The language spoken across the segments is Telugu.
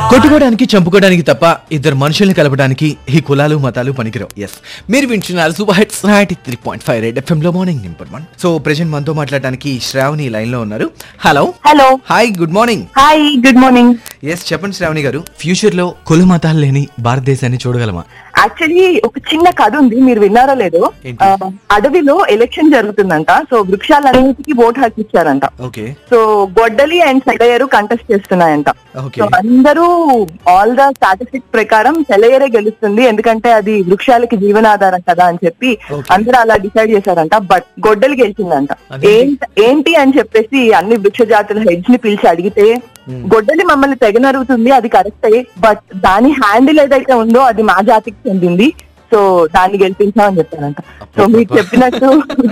కొట్టుకోవడానికి చంపుకోవడానికి తప్ప ఇద్దరు మనుషుల్ని కలపడానికి ఈ కులాలు మతాలు పనికిరావు ఎస్ మీరు వింటున్నారు super hits ninety three point five red FM లో morning number one so present మనతో మాట్లాడడానికి శ్రావణి లైన్ లో ఉన్నారు hello hello hi good morning hi good morning yes చెప్పండి శ్రావణి గారు ఫ్యూచర్ లో కుల మతాలు లేని భారతదేశాన్ని చూడగలమా యాక్చువల్లీ ఒక చిన్న కథ ఉంది మీరు విన్నారో లేదో ఏంటి? ఆ, అడవిలో ఎలక్షన్ జరుగుతుందంట సో వృక్షాలన్నిటికీ ఓట్ హక్కు ఇచ్చారంట ఓకే సో గొడ్డలి అండ్ సెలయరు కంటెస్ట్ చేస్తున్నాయంట ఓకే సో అందరూ ఆల్ ద స్టాటిస్టిక్స్ ప్రకారం సెలయరే గెలుస్తుంది ఎందుకంటే అది వృక్షాలకి జీవనాధారం కదా అని చెప్పి Okay. అందరూ అలా డిసైడ్ చేశారంట బట్ గొడ్డలి గెలిచిందంట అదేంటి? ఏంటి ఏంటి అని చెప్పేసి అన్ని వృక్ష జాతుల హెడ్స్ ని పిలిచి అడిగితే Hmm. గొడ్డలి మమ్మల్ని తెగనరుగుతుంది అది కరెక్టే బట్ దాని హ్యాండిల్ ఏదైతే ఉందో అది మా జాతికి చెందింది సో దాన్ని గెలిపించామని చెప్పారంట సో మీరు చెప్పినట్టు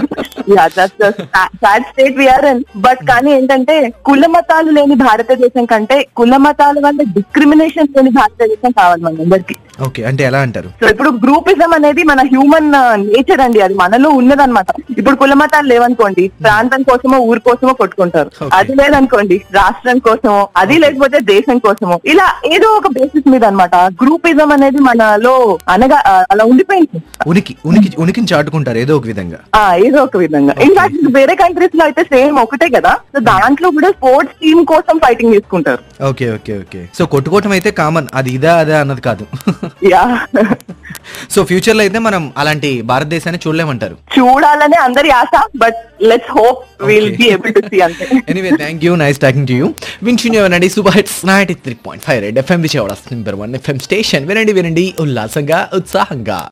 సాడ్ స్టేట్ విఆర్ బట్ కానీ ఏంటంటే కుల మతాలు లేని భారతదేశం కంటే కుల మతాల వల్ల డిస్క్రిమినేషన్ లేని భారతదేశం కావాలి మనందరికి ఓకే అంటే ఎలా అంటారు సో ఇప్పుడు గ్రూపిజం అనేది మన హ్యూమన్ నేచర్ అండి అది మనలో ఉన్నదన్నమాట ఇప్పుడు కుల మతాలు లేవనుకోండి ప్రాంతం కోసమో ఊరు కోసమో కొట్టుకుంటారు Okay. అది లేదనుకోండి రాష్ట్రం కోసమో అది లేకపోతే దేశం కోసమో ఇలా ఏదో ఒక బేసిస్ మీద అన్నమాట గ్రూపిజం అనేది మనలో అనగా ఆ, అలా ఉండిపోయింది ఉనికి ఉనికి ఉనికిని చాటుకుంటారు ఏదో ఒక విధంగా ఆ ఏదో ఒక విధంగా ఇన్ఫాక్ట్ వేరే కంట్రీస్ లో అయితే సేమ్ ఒకటే కదా సో దాంట్లో కూడా స్పోర్ట్స్ టీమ్ కోసం ఫైటింగ్ చేసుకుంటారు ఓకే ఓకే ఓకే సో కొట్టుకోవటం అయితే కామన్ అది ఇదా అదా అన్నది కాదు యా సో ఫ్యూచర్ లో అయితే మనం అలాంటి భారతదేశాన్ని చూడలేమంటారు చూడాలనే అందరి ఆశ but let's hope will be able to see అంతే anyway thank you nice talking to you వింటున్నానండి super hits ninety three point five red FM Vijayawada number one FM station వినండి వినండి ఉల్లాసంగా ఉత్సాహంగా